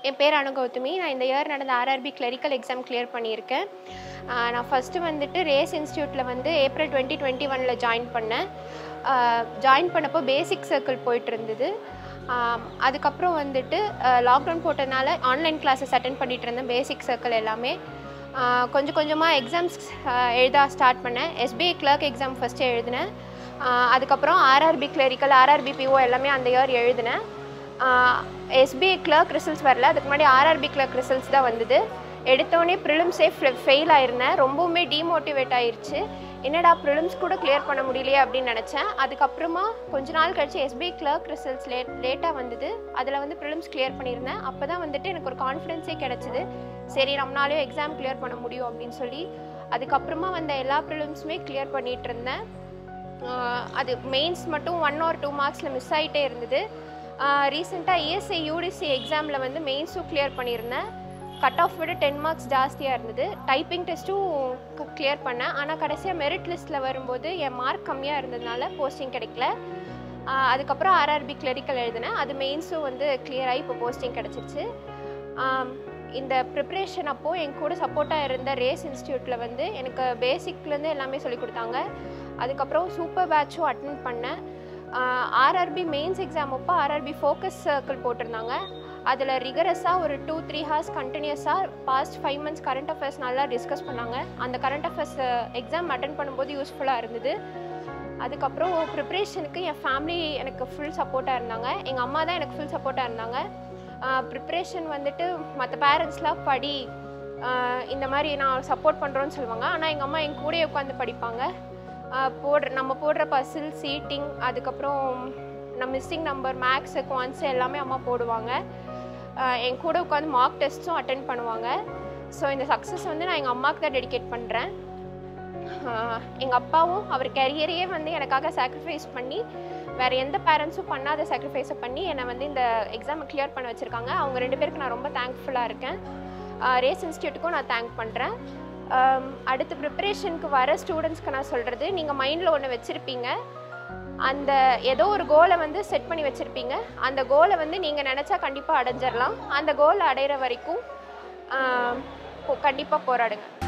என் பேர் அனு கௌதமி நான் இந்த இயர் நடந்த ஆர்ஆர்பி கிளரிக்கல் எக்ஸாம் கிளியர் பண்ணியிருக்கேன் ஆஹ் நான் ஃபஸ்ட்டு வந்துட்டு ரேஸ் இன்ஸ்டியூட்டில் வந்து ஏப்ரல் டுவெண்ட்டி டுவெண்ட்டி ஒனில் ஜாயின் பண்ணேன் ஜாயின் பண்ணப்போ பேசிக் சர்க்கிள் போயிட்டு இருந்தது ஆம், அதுக்கப்புறம் வந்துட்டு லாக்டவுன் போட்டனால ஆன்லைன் கிளாஸஸ் அட்டன் பண்ணிட்டு இருந்தேன் பேசிக் சர்க்கிள் எல்லாமே ஆஹ் கொஞ்சம் கொஞ்சமாக எக்ஸாம்ஸ் எழுத ஸ்டார்ட் பண்ணேன் எஸ்பிஐ கிளர்க் எக்ஸாம் ஃபஸ்ட்டு எழுதினேன் ஆஹ் அதுக்கப்புறம் ஆர்ஆர்பி கிளரிக்கல் ஆர்ஆர்பி பிஓ எல்லாமே அந்த இயர் எழுதினேன் எஸ்பிஐ கிளர்க் ரிசல்ட்ஸ் வரல அதுக்கு முன்னாடி ஆர்ஆர்பி கிளர்க் ரிசல்ட்ஸ் தான் வந்தது எடுத்தோடனே ப்ரிலிம்ஸே ஃபெயில் ஆயிருந்தேன் ரொம்பவுமே டீமோட்டிவேட் ஆயிருச்சு என்னடா ப்ரிலிம்ஸ் கூட கிளியர் பண்ண முடியலையே அப்படின்னு நினச்சேன் அதுக்கப்புறமா கொஞ்ச நாள் கழிச்சு எஸ்பிஐ கிளர்க் ரிசல்ட்ஸ் லேட் லேட்டாக வந்தது அதில் வந்து ப்ரிலிம்ஸ் கிளியர் பண்ணியிருந்தேன் அப்போ தான் வந்துட்டு எனக்கு ஒரு கான்ஃபிடென்ஸே கிடச்சிது சரி நம்மளாலேயும் எக்ஸாம் கிளியர் பண்ண முடியும் அப்படின்னு சொல்லி அதுக்கப்புறமா வந்த எல்லா ப்ரிலிம்ஸுமே கிளியர் பண்ணிட்டு இருந்தேன் ஆஹ் அது மெயின்ஸ் மட்டும் ஒன் ஆர் டூ மார்க்ஸில் மிஸ் ஆகிட்டே இருந்தது ரீசெண்டாக இஎஸ்ஐ யூடிசி எக்ஸாமில் வந்து மெயின்ஸும் கிளியர் பண்ணியிருந்தேன் கட் ஆஃப் விட டென் மார்க்ஸ் ஜாஸ்தியாக இருந்தது டைப்பிங் டெஸ்ட்டும் கிளியர் பண்ணேன் ஆனால் கடைசியாக மெரிட் லிஸ்ட்டில் வரும்போது என் மார்க் கம்மியாக இருந்ததுனால போஸ்டிங் கிடைக்கல ஆஹ் அதுக்கப்புறம் ஆர்ஆர்பி கிளரிக்கல் எழுதினேன் அது மெயின்ஸும் வந்து clear ஆகி இப்போ போஸ்டிங் கிடச்சிருச்சு ஆம், இந்த ப்ரிப்ரேஷன் அப்போது என் கூட சப்போர்ட்டாக இருந்த ரேஸ் இன்ஸ்டியூட்டில் வந்து எனக்கு பேசிக்லேருந்து எல்லாமே சொல்லிக் கொடுத்தாங்க அதுக்கப்புறம் சூப்பர் பேட்சும் அட்டன் பண்ணேன் ஆர்ஆர்பி மெயின்ஸ் எக்ஸாம் அப்போ ஆர்ஆர்பி ஃபோக்கஸ் சர்க்கிள் போட்டிருந்தாங்க அதில் ரிகரஸாக ஒரு டூ த்ரீ ஹார்ஸ் கண்டினியூஸாக past five months current affairs நல்லா டிஸ்கஸ் பண்ணாங்க அந்த கரண்ட் அஃபேர்ஸ் எக்ஸாம் அட்டன் பண்ணும்போது யூஸ்ஃபுல்லாக இருந்தது அதுக்கப்புறம் ப்ரிப்ரேஷனுக்கு என் ஃபேமிலி எனக்கு ஃபுல் சப்போர்ட்டாக இருந்தாங்க எங்கள் அம்மா தான் எனக்கு ஃபுல் சப்போர்ட்டாக இருந்தாங்க ப்ரிப்ரேஷன் வந்துட்டு மற்ற பேரண்ட்ஸ்லாம் படி ஆஹ் இந்த மாதிரி நான் சப்போர்ட் பண்ணுறோன்னு சொல்லுவாங்க ஆனால் எங்கள் அம்மா என் கூடயே உட்காந்து படிப்பாங்க ஆஹ் போடுற நம்ம போடுற பசில் சீட்டிங் அதுக்கப்புறம் நம்ம மிஸ்ஸிங் நம்பர் மேக்ஸு குவான்ஸு எல்லாமே அம்மா போடுவாங்க ஆஹ் என் கூட உட்காந்து மார்க் டெஸ்ட்டும் அட்டன் பண்ணுவாங்க ஸோ இந்த சக்ஸஸ் வந்து நான் எங்கள் அம்மாவுக்கு தான் டெடிகேட் பண்ணுறேன் எங்கள் அப்பாவும் அவர் கெரியரையே வந்து எனக்காக சாக்ரிஃபைஸ் பண்ணி வேறு எந்த பேரண்ட்ஸும் பண்ணாத சாக்ரிஃபைஸை பண்ணி என்னை வந்து இந்த எக்ஸாமை கிளியர் பண்ண வச்சுருக்காங்க அவங்க ரெண்டு பேருக்கு நான் ரொம்ப தேங்க்ஃபுல்லாக இருக்கேன் ரேஸ் இன்ஸ்டியூட்டுக்கும் நான் தேங்க் பண்ணுறேன் அடுத்து ப்ரிப்பரேஷனுக்கு வர ஸ்டூடெண்ட்ஸ்க்கு நான் சொல்கிறது நீங்கள் மைண்டில் ஒன்று வச்சுருப்பீங்க அந்த ஏதோ ஒரு கோலை வந்து செட் பண்ணி வச்சுருப்பீங்க அந்த கோலை வந்து நீங்கள் நினச்சா கண்டிப்பாக அடைஞ்சிடலாம் அந்த கோலை அடையிற வரைக்கும் கண்டிப்பாக போராடுங்க